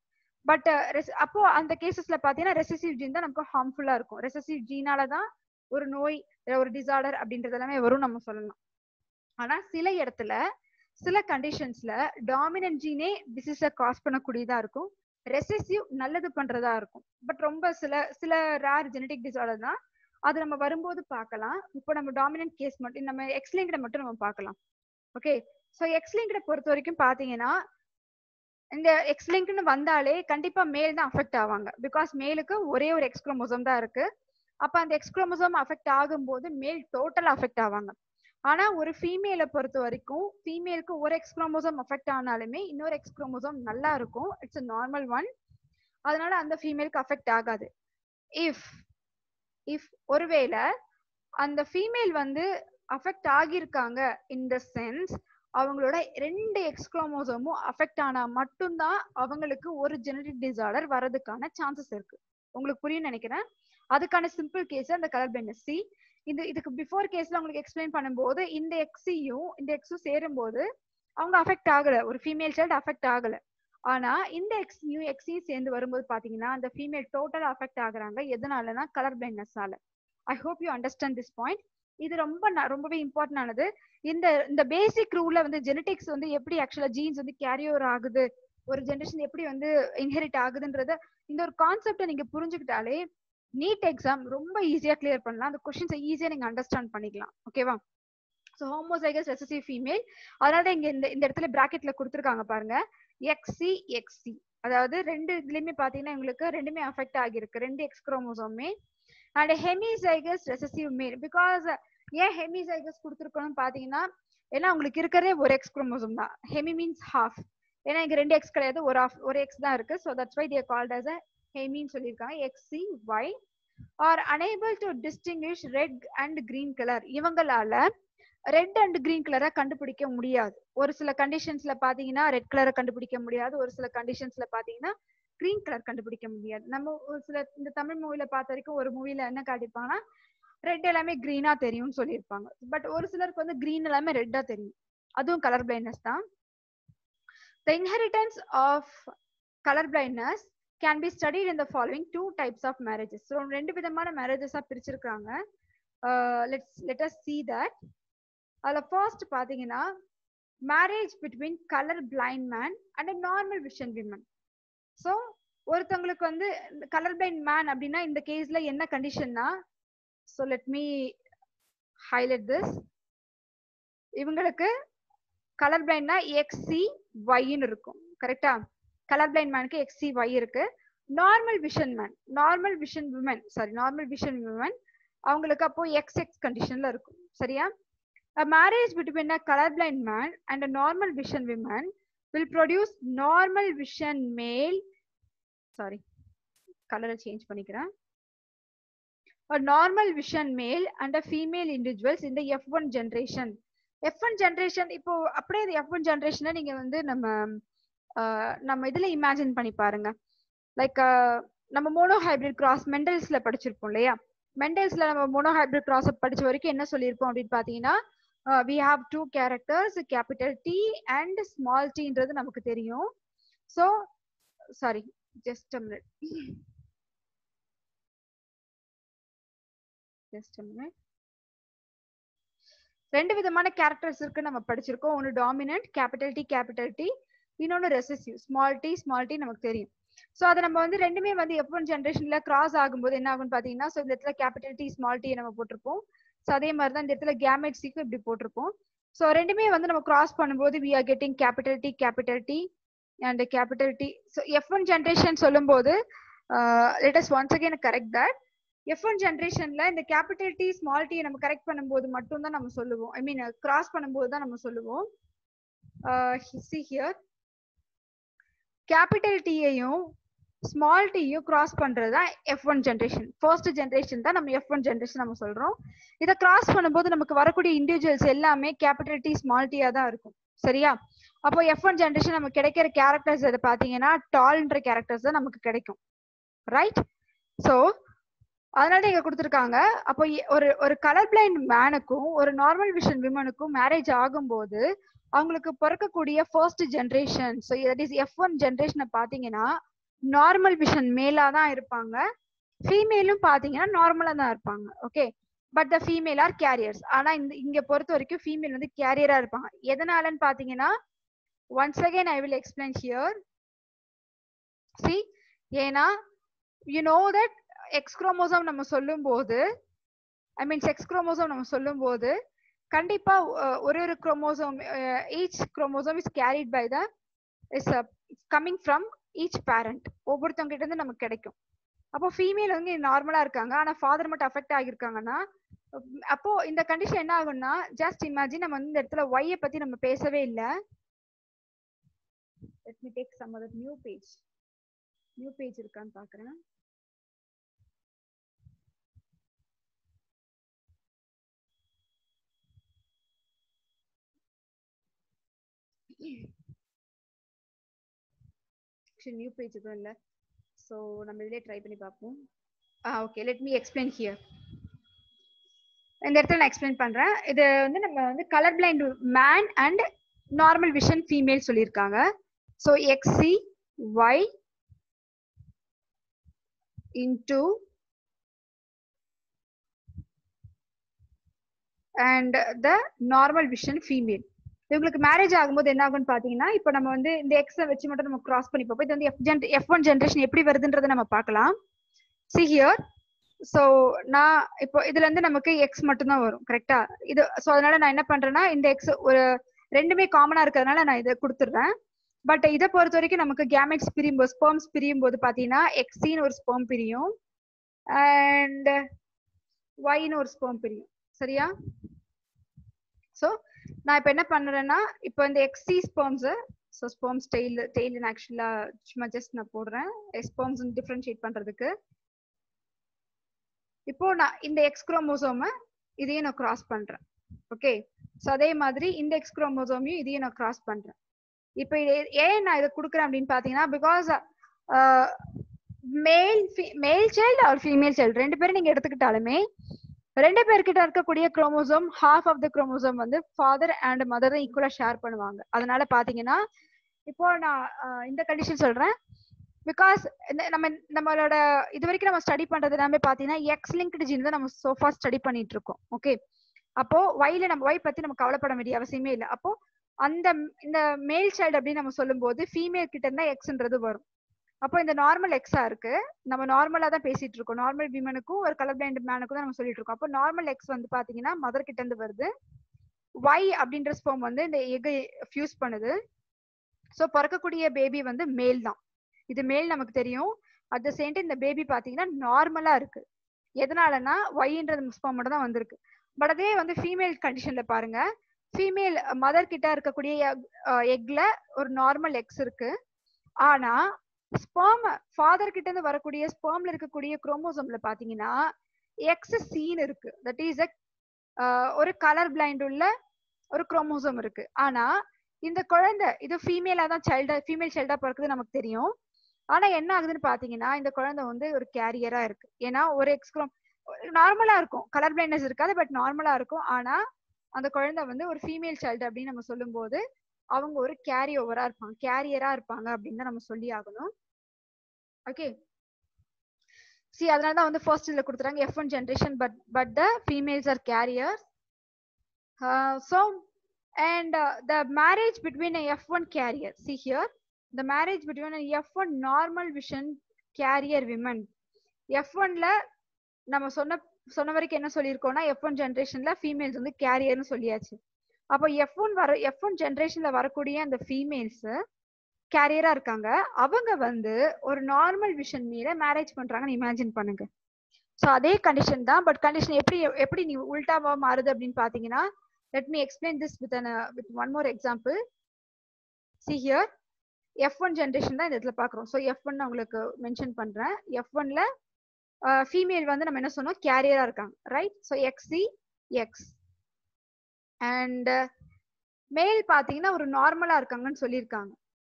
பட் அப்போ அந்த கேசஸ்ல பாத்தீங்கன்னா ரெசசிவ் ஜீன் தான் நமக்கு ஹார்ம்ஃபுல்லா இருக்கும் ரெசசிவ் ஜீனால தான் ஒரு நோய் ஒரு டிசார்டர் அப்படின்றது எல்லாமே வரும் நம்ம சொல்லலாம் ஆனா சில இடத்துல சில கண்டிஷன்ஸ்ல டாமினன்ட் ஜீனே டிசீஸ காஸ் பண்ணக்கூடியதா இருக்கும் ரெசசிவ் நல்லது பண்றதா இருக்கும் பட் ரொம்ப சில சில ரேர் ஜெனடிக் டிசார்டர் தான் அது நம்ம வரும்போது பார்க்கலாம் இப்போ நம்ம டாமினன்ட் கேஸ் மட்டும் நம்ம எக்ஸ்லிங்கட மட்டும் நம்ம பார்க்கலாம் ஓகே ஸோ எக்ஸ்லிங்கட பொறுத்த வரைக்கும் பாத்தீங்கன்னா இந்த எக்ஸ்லிங்க்னு வந்தாலே கண்டிப்பா மேல் தான் அஃபெக்ட் ஆவாங்க பிகாஸ் மேலுக்கு ஒரே ஒரு எக்ஸ் குரோமோசோம் தான் இருக்கு அப்ப அந்த எக்ஸ் குரோமோசோம் அஃபெக்ட் ஆகும்போது மேல் டோட்டல் அஃபெக்ட் ஆவாங்க ஆனா ஒரு ஃபீமேலை பொறுத்த வரைக்கும் ஃபீமேலுக்கு ஒரு எக்ஸ் குரோமோசோம் அஃபெக்ட் ஆனாலுமே இன்னொரு எக்ஸ் குரோமோசோம் நல்லா இருக்கும் இட்ஸ் நார்மல் ஒன் அதனால அந்த ஃபீமேலுக்கு அஃபெக்ட் ஆகாது இஃப் இஃப் ஒருவேளை அந்த ஃபீமேல் வந்து அஃபெக்ட் ஆகியிருக்காங்க இன் த சென்ஸ் அவங்களோட ரெண்டு எக்ஸ் குரோமோசோமும் அஃபெக்ட் ஆனா மட்டும்தான் அவங்களுக்கு ஒரு ஜெனடிக் டிசார்டர் வர்றதுக்கான சான்சஸ் இருக்கு உங்களுக்கு புரியும் நினைக்கிறேன் அதுக்கான சிம்பிள் கேஸ் அந்த கலர் பிளைண்ட்னஸ் சி இந்த இதுக்கு பிஃபோர் கேஸ்ல உங்களுக்கு எக்ஸ்பிளைன் பண்ணும்போது இந்த எக்ஸியும் இந்த எக்ஸும் சேரும்போது அவங்க அஃபெக்ட் ஆகல ஒரு ஃபீமேல் சைல்டு அஃபெக்ட் ஆகல ஆனா இந்த எக்ஸியும் எக்ஸியும் சேர்ந்து வரும்போது பாத்தீங்கன்னா அந்த ஃபீமேல் டோட்டல் அஃபெக்ட் ஆகுறாங்க எதனாலனா கலர் பிளைண்ட்னஸால I hope you understand this point இது ரொம்ப ரொம்பவே இம்பார்ட்டன்ட் ஆனது இந்த இந்த பேசிக் ரூல்ல வந்து ஜெனடிக்ஸ் வந்து எப்படி ஆக்சுவலா ஜீன்ஸ் வந்து கேரி ஓவர் ஆகுது ஒரு ஜென்ரேஷன் எப்படி வந்து இன்ஹெரிட் ஆகுதுன்றத இந்த ஒரு கான்செப்டை நீங்க புரிஞ்சுக்கிட்டாலே நீட் எக்ஸாம் ரொம்ப ஈஸியா கிளியர் பண்ணலாம் அந்த கொஸ்டின்ஸை ஈஸியா நீங்க அண்டர்ஸ்டாண்ட் பண்ணிக்கலாம் ஓகேவா ஸோ ஹோமோசைகஸ் ரெசசிவ் ஃபீமேல் அதனால இங்க இந்த இந்த இடத்துல பிராக்கெட்ல கொடுத்துருக்காங்க பாருங்க எக்ஸி எக்ஸி அதாவது ரெண்டு இதுலயுமே பாத்தீங்கன்னா உங்களுக்கு ரெண்டுமே அஃபெக்ட் ஆகிருக்கு ரெண்டு எக்ஸ் குரோமோசோமே and hemizygous recessive male because ஏன் ஹெமிசைகஸ் கொடுத்துருக்கணும்னு பாத்தீங்கன்னா ஏன்னா உங்களுக்கு இருக்கிறதே ஒரு எக்ஸ் குரோமோசோம் தான் ஹெமி மீன்ஸ் ஹாஃப் ஏன்னா இங்க ரெண்டு எக்ஸ் கிடையாது ஒரு ஆஃப் ஒரு எக்ஸ் தான் இருக்கு so that's why they called as a ஹெமின்னு சொல்லியிருக்காங்க X C Y are unable to distinguish red and green colour இவங்களால ரெட் அண்ட் கிரீன் கலரை கண்டுபிடிக்க முடியாது ஒரு சில கண்டிஷன்ஸ்ல பாத்தீங்கன்னா ரெட் கலரை கண்டுபிடிக்க முடியாது ஒரு சில கண்டிஷன்ஸ்ல பாத்தீங்கன்னா கிரீன் கலர் கண்டுபிடிக்க முடியாது நம்ம ஒரு சில இந்த தமிழ் மூவில பார்த்த வரைக்கும் ஒரு மூவில என்ன காட்டிப்பாங்கன்னா ரெட் எல்லாமே கிரீனா தெரியும்னு சொல்லியிருப்பாங்க பட் ஒரு சிலருக்கு வந்து கிரீன் எல்லாமே ரெட்டா தெரியும் அதுவும் கலர் பிளைண்ட்னஸ் தான் the inheritance of colour blindness can be studied in the following two types of marriages so ரெண்டு விதமான மேரேஜஸா பிரிச்சிருக்காங்க let's let us see that அதில் ஃபர்ஸ்ட் பார்த்தீங்கன்னா marriage between colour blind man and normal vision women so ஒருத்தவங்களுக்கு வந்து colour blind man அப்படின்னா இந்த கேஸ்ல என்ன கண்டிஷன்னா so let me highlight this இவங்களுக்கு கலர் பிளைண்ட்னா எக்ஸி ஒய்ன்னு இருக்கும் கரெக்டா கலர் பிளைண்ட் மேனுக்கு எக்ஸி ஒய் இருக்கு normal vision man normal vision women sorry normal vision women அவங்களுக்கு அப்போ எக்ஸ் எக்ஸ் கண்டிஷன்ல இருக்கும் சரியா A marriage between a colorblind man and a normal vision woman will produce normal vision male. Sorry, color change பண்ணிக்கிறேன். A normal vision male and a female individuals in the F1 generation. F1 generation இப்போ அப்படியே இந்த F1 generation நீங்க வந்து நம்ம நம்ம இதுல imagine பண்ணி பாருங்க லைக் நம்ம மோனோ ஹைபிரிட் கிராஸ் மெண்டல்ஸ்ல படிச்சிருப்போம் இல்லையா மெண்டல்ஸ்ல நம்ம மோனோ ஹைபிரிட் கிராஸ் படிச்ச வரைக்கும் என்ன சொல்லியிருப்போம் அப்படின்னு பாத்தீங்கன்னா uh, we have two characters capital T and small t ன்றது நமக்கு தெரியும் so sorry just a minute just a minute ரெண்டு விதமான கேரக்டர்ஸ் இருக்கு நம்ம படிச்சிருக்கோம் ஒன்னு dominant capital D capital D இன்னொன்னு recessive small D small D நமக்கு தெரியும் ஸோ அதை நம்ம வந்து ரெண்டுமே வந்து எஃப் ஒன் ஜென்ரேஷன்ல கிராஸ் ஆகும்போது என்ன ஆகும்னு பாத்தீங்கன்னா ஸோ இந்த இடத்துல கேபிட்டல் டி ஸ்மால் டி நம்ம போட்டிருப்போம் ஸோ அதே மாதிரி தான் இந்த இடத்துல கேமெட் சீக்கும் இப்படி போட்டிருப்போம் ஸோ ரெண்டுமே வந்து நம்ம கிராஸ் பண்ணும்போது we are getting capital D capital D and capital D so F one generation சொல்லும்போது let us once again correct that F one ஜென்ரேஷன்ல இந்த கேபிட்டல் டி ஸ்மால் டி நம்ம கரெக்ட் பண்ணும்போது மட்டும் தான் நம்ம சொல்லுவோம் ஐ மீன் கிராஸ் பண்ணும்போது தான் நம்ம சொல்லுவோம் சி ஹியர் கேபிட்டல் டியையும் ஸ்மால் டியும் கிராஸ் பண்றது தான் F one generation first generation தான் நம்ம எஃப் ஒன் ஜென்ரேஷன் நம்ம சொல்றோம் இதை கிராஸ் பண்ணும்போது நமக்கு வரக்கூடிய இண்டிவிஜுவல்ஸ் எல்லாமே கேபிட்டல் டி ஸ்மால் டியா தான் இருக்கும் சரியா அப்போ எஃப் ஒன் ஜென்ரேஷன் நமக்கு கிடைக்கிற கேரக்டர்ஸ் எதை பார்த்தீங்கன்னா டால்ன்ற கேரக்டர்ஸ் தான் நமக்கு கிடைக்கும் ரைட் ஸோ அதனால இங்க கொடுத்துருக்காங்க அப்போ ஒரு ஒரு கலர் பிளைண்ட் மேனுக்கும் ஒரு நார்மல் விஷன் விமனுக்கும் மேரேஜ் ஆகும்போது அவங்களுக்கு பிறக்கக்கூடிய first generation so that is F one ஜென்ரேஷனை பார்த்தீங்கன்னா நார்மல் விஷன் மேலா தான் இருப்பாங்க ஃபீமேலும் பாத்தீங்கன்னா நார்மலா தான் இருப்பாங்க okay but the female are carriers ஆனா இந்த இங்க பொறுத்த வரைக்கும் ஃபீமேல் வந்து கேரியரா இருப்பாங்க எதனாலன்னு பாத்தீங்கன்னா once again I will explain here see ஏன்னா you know that X chromosome நம்ம சொல்லும் போது ஐ மீன் செக்ஸ் குரோமோசோம் நம்ம சொல்லும் போது கண்டிப்பா ஒரு ஒரு chromosome each chromosome is carried by the is coming from each parent ஒவ்வொருத்தவங்க கிட்ட இருந்து நமக்கு கிடைக்கும் அப்போ ஃபீமேல் வந்து நார்மலா இருக்காங்க ஆனா ஃபாதர் மட்டும் அஃபெக்ட் ஆகியிருக்காங்கன்னா அப்போ இந்த கண்டிஷன் என்ன ஆகும்னா ஜஸ்ட் இமேஜின் நம்ம வந்து இந்த இடத்துல ஒய்யை பத்தி நம்ம பேசவே இல்லை let me take some other new page new page இருக்கான்னு பாக்குறேன் நியூ பேஜ் எதுவும் இல்லை ஸோ நம்ம இதிலே ட்ரை பண்ணி பார்ப்போம் ah okay let me explain here இந்த இடத்துல நான் எக்ஸ்பிளைன் பண்றேன் இது வந்து நம்ம வந்து colour blind man and normal vision female சொல்லியிருக்காங்க so X C Y into and the normal vision female இவங்களுக்கு மேரேஜ் ஆகும்போது என்ன ஆகும்னு பாத்தீங்கன்னா இப்போ நம்ம வந்து இந்த எக்ஸை வச்சு மட்டும் நம்ம கிராஸ் பண்ணி பார்ப்போம் இது வந்து F gen F one generation எப்படி வருதுன்றதை நம்ம பார்க்கலாம் சி ஹியர் ஸோ நான் இப்போ இதுல இருந்து நமக்கு எக்ஸ் மட்டும் தான் வரும் கரெக்டா இது ஸோ அதனால நான் என்ன பண்றேன்னா இந்த எக்ஸ் ஒரு ரெண்டுமே காமனா இருக்கிறதுனால நான் இதை கொடுத்துட்றேன் பட் இதை பொறுத்த வரைக்கும் நமக்கு கேமெட்ஸ் பிரியும் போது ஸ்பெர்ம்ஸ் பிரியும் போது பாத்தீங்கன்னா எக்ஸின்னு ஒரு ஸ்பெர்ம் பிரியும் அண்ட் ஒய்னு ஒரு ஸ்பெர்ம் பிரியும் சரியா ஸோ நான் இப்போ என்ன பண்றேன்னா இப்போ இந்த X C sperms so sperms tail tail ஆக்சுவலா சும்மா ஜஸ்ட் நான் போடுறேன் ஸ்பெர்ம்ஸ் டிஃப்ரென்ஷியேட் பண்றதுக்கு இப்போ நான் இந்த எக்ஸ் குரோமோசோமை இதையும் நான் கிராஸ் பண்றேன் ஓகே ஸோ அதே மாதிரி இந்த எக்ஸ் குரோமோசோமையும் இதையும் நான் கிராஸ் பண்றேன் இப்போ ஏன் நான் இதை கொடுக்குறேன் அப்படின்னு பார்த்தீங்கன்னா பிகாஸ் மேல் மேல் சைல்டு ஆர் ஃபீமேல் சைல்டு ரெண்டு பேரும் நீங்க எடுத்துக்கிட்டாலுமே ரெண்டு பேர்கிட்ட இருக்கக்கூடிய chromosome half of the chromosome வந்து ஃபாதர் அண்ட் மதர் தான் ஈக்குவலா ஷேர் பண்ணுவாங்க அதனால பாத்தீங்கன்னா இப்போ நான் இந்த கண்டிஷன் சொல்றேன் பிகாஸ் நம்ம நம்மளோட இது வரைக்கும் நம்ம ஸ்டடி பண்றது எல்லாமே பாத்தீங்கன்னா எக்ஸ் லிங்க்டு ஜீன் தான் நம்ம சோஃபா ஸ்டடி பண்ணிட்டு இருக்கோம் ஓகே அப்போ ஒய்ல நம்ம ஒய் பத்தி நம்ம கவலைப்பட வேண்டிய அவசியமே இல்லை அப்போ அந்த இந்த மேல் சைல்டு அப்படின்னு நம்ம சொல்லும் போது ஃபீமேல் கிட்ட இருந்தா எக்ஸ்ன்றது வரும் அப்போ இந்த நார்மல் எக்ஸா இருக்கு நம்ம நார்மலா தான் பேசிட்டு இருக்கோம் நார்மல் விமனுக்கும் ஒரு கலர் பிளைண்ட் மேனுக்கும் தான் நம்ம சொல்லிட்டு இருக்கோம் அப்போ நார்மல் எக்ஸ் வந்து பாத்தீங்கன்னா மதர் கிட்ட இருந்து வருது ஒய் அப்படின்ற ஸ்போம் வந்து இந்த எக் ஃபியூஸ் பண்ணுது ஸோ பிறக்கக்கூடிய பேபி வந்து மேல் தான் இது மேல் நமக்கு தெரியும் அட் த சேம் டைம் இந்த பேபி பாத்தீங்கன்னா நார்மலா இருக்கு எதனாலனா ஒய்ன்றது ஸ்போம் மட்டும் தான் வந்திருக்கு பட் அதே வந்து ஃபீமேல் கண்டிஷன்ல பாருங்க ஃபீமேல் மதர் கிட்ட இருக்கக்கூடிய எக்ல ஒரு நார்மல் எக்ஸ் இருக்கு ஆனா ஸ்பெர்ம் ஃபாதர் கிட்ட இருந்து வரக்கூடிய ஸ்பெர்ம்ல இருக்கக்கூடிய குரோமோசோம்ல பாத்தீங்கன்னா எக்ஸ் சீன் இருக்கு தட் இஸ் ஒரு கலர் பிளைண்ட் உள்ள ஒரு குரோமோசோம் இருக்கு ஆனா இந்த குழந்தை இது ஃபீமேலா தான் சைல்டா ஃபீமேல் சைல்டா பிறக்குது நமக்கு தெரியும் ஆனா என்ன ஆகுதுன்னு பாத்தீங்கன்னா இந்த குழந்தை வந்து ஒரு கேரியரா இருக்கு ஏன்னா ஒரு எக்ஸ்க்ரோம் நார்மலா இருக்கும் கலர் பிளைண்ட்னஸ் இருக்காது பட் நார்மலா இருக்கும் ஆனா அந்த குழந்தை வந்து ஒரு ஃபீமேல் சைல்டு அப்படின்னு நம்ம சொல்லும் போது அவங்க ஒரு கேரி ஓவரா இருப்பாங்க கேரியரா இருப்பாங்க அப்படின்னு தான் நம்ம சொல்லி ஆகணும் ஓகே சி அதனால தான் வந்து ஃபர்ஸ்ட் இதுல கொடுத்துறாங்க F one generation but but the females are carriers so and the marriage between F one carrier see here the marriage between F one normal vision carrier women F ஒன்ல நம்ம சொன்ன சொன்ன வரைக்கும் என்ன சொல்லியிருக்கோம்னா எஃப் ஒன் ஜென்ரேஷன்ல females வந்து கேரியர்னு சொல்லியாச்சு அப்போ எஃப் ஒன் வர எஃப் ஒன் ஜென்ரேஷன்ல வரக்கூடிய அந்த ஃபீமேல்ஸ் கேரியரா இருக்காங்க அவங்க வந்து ஒரு நார்மல் விஷன் மேல மேரேஜ் பண்றாங்கன்னு இமேஜின் பண்ணுங்க ஸோ அதே கண்டிஷன் தான் பட் கண்டிஷன் எப்படி எப்படி நீ உல்டாவா மாறுது அப்படின்னு பாத்தீங்கன்னா let me explain this with with one more example see here F one generation தான் இந்த இடத்துல பாக்குறோம் ஸோ எஃப் ஒன் உங்களுக்கு மென்ஷன் பண்றேன் எஃப் ஒன்ல ஃபீமேல் வந்து நம்ம என்ன சொன்னோம் கேரியரா இருக்காங்க right so X C X and male பாத்தீங்கன்னா ஒரு நார்மலா இருக்காங்கன்னு சொல்லியிருக்காங்க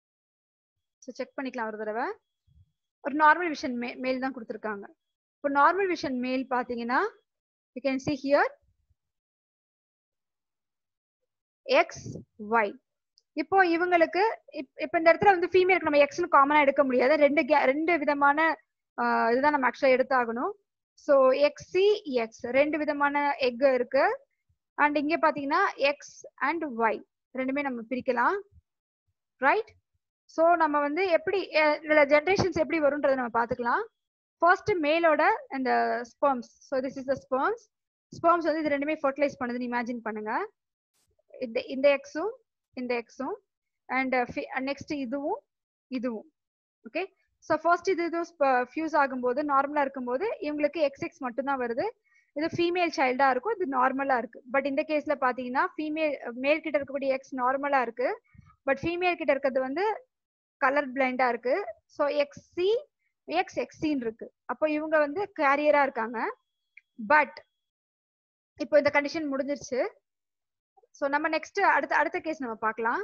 ஸோ செக் பண்ணிக்கலாம் ஒரு தடவை ஒரு நார்மல் விஷன் மே மேல் தான் கொடுத்துருக்காங்க இப்போ நார்மல் விஷன் மேல் பாத்தீங்கன்னா you can see here X Y இப்போ இவங்களுக்கு இப்- இப்ப இந்த இடத்துல வந்து ஃபீமேலுக்கு நம்ம எக்ஸ்னு காமனா எடுக்க முடியாது ரெண்டு ga- ரெண்டு விதமான ஆஹ் இதுதான் நம்ம ஆக்சுவலா எடுத்தாகணும் ஸோ எக்ஸி எக்ஸ் ரெண்டு விதமான எக் இருக்கு அண்ட் இங்க பாத்தீங்கன்னா எக்ஸ் அண்ட் ஒய் ரெண்டுமே நம்ம பிரிக்கலாம் ரைட் ஸோ நம்ம வந்து எப்படி அஹ் இதுல ஜென்ரேஷன்ஸ் எப்படி வரும்ன்றதை நம்ம பார்த்துக்கலாம் ஃபர்ஸ்ட் மேலோட அந்த sperms so this is the sperms sperms வந்து இது ரெண்டுமே ஃபர்டிலைஸ் பண்ணுதுன்னு இமேஜின் பண்ணுங்க இந்த இந்த எக்ஸும் இந்த எக்ஸும் அண்ட் நெக்ஸ்ட் இதுவும் இதுவும் ஓகே ஸோ ஃபர்ஸ்ட் இது இது ஃபியூஸ் ஆகும்போது நார்மலா இருக்கும்போது இவங்களுக்கு எக்ஸ் எக்ஸ் மட்டும்தான் வருது இது ஃபீமேல் சைல்டா இருக்கும் இது நார்மலா இருக்கு பட் இந்த கேஸ்ல பாத்தீங்கன்னா ஃபீமேல் மேல் கிட்ட இருக்கக்கூடிய எக்ஸ் நார்மலா இருக்கு பட் ஃபீமேல் கிட்ட இருக்கிறது வந்து கலர் பிளைண்டா இருக்கு ஸோ எக்ஸி எக்ஸ் எக்ஸின்னு இருக்கு அப்போ இவங்க வந்து கேரியரா இருக்காங்க பட் இப்போ இந்த கண்டிஷன் முடிஞ்சிருச்சு ஸோ நம்ம நெக்ஸ்ட் அடுத்த அடுத்த கேஸ் நம்ம பார்க்கலாம்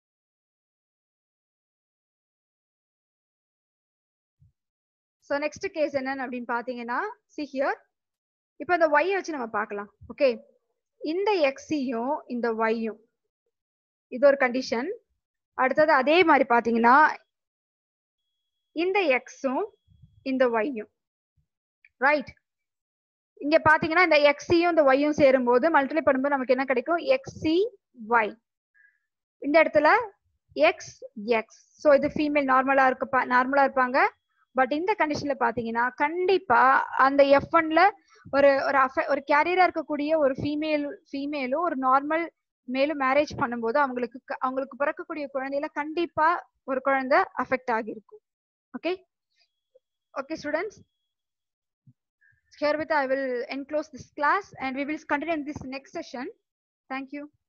ஸோ நெக்ஸ்ட் கேஸ் என்னன்னு அப்படின்னு பார்த்தீங்கன்னா சி ஹியர் இப்போ இந்த ஒய்யை வச்சு நம்ம பார்க்கலாம் ஓகே இந்த எக்ஸியும் இந்த ஒய்யும் இது ஒரு கண்டிஷன் அடுத்தது அதே மாதிரி பார்த்தீங்கன்னா இந்த எக்ஸும் இந்த ஒய்யும் ரைட் இங்க பாத்தீங்கன்னா இந்த எக்ஸியும் இந்த ஒய்யும் சேரும்போது மல்டிப்ளை பண்ணும்போது நமக்கு என்ன கிடைக்கும் எக்ஸி ஒய் இந்த இடத்துல எக்ஸ் எக்ஸ் ஸோ இது ஃபீமேல் நார்மலா இருக்க நார்மலா இருப்பாங்க பட் இந்த கண்டிஷன்ல பாத்தீங்கன்னா கண்டிப்பா அந்த எஃப் ஒன்ல ஒரு ஒரு affe- ஒரு கேரியரா இருக்கக்கூடிய ஒரு ஃபீமேல் ஃபீமேலும் ஒரு நார்மல் மேலும் மேரேஜ் பண்ணும்போது அவங்களுக்கு க- அவங்களுக்கு பிறக்கக்கூடிய குழந்தையில கண்டிப்பா ஒரு குழந்தை அஃபெக்ட் ஆகியிருக்கும் okay okay students herewith I will enclose this class and we will continue in this next session. Thank you.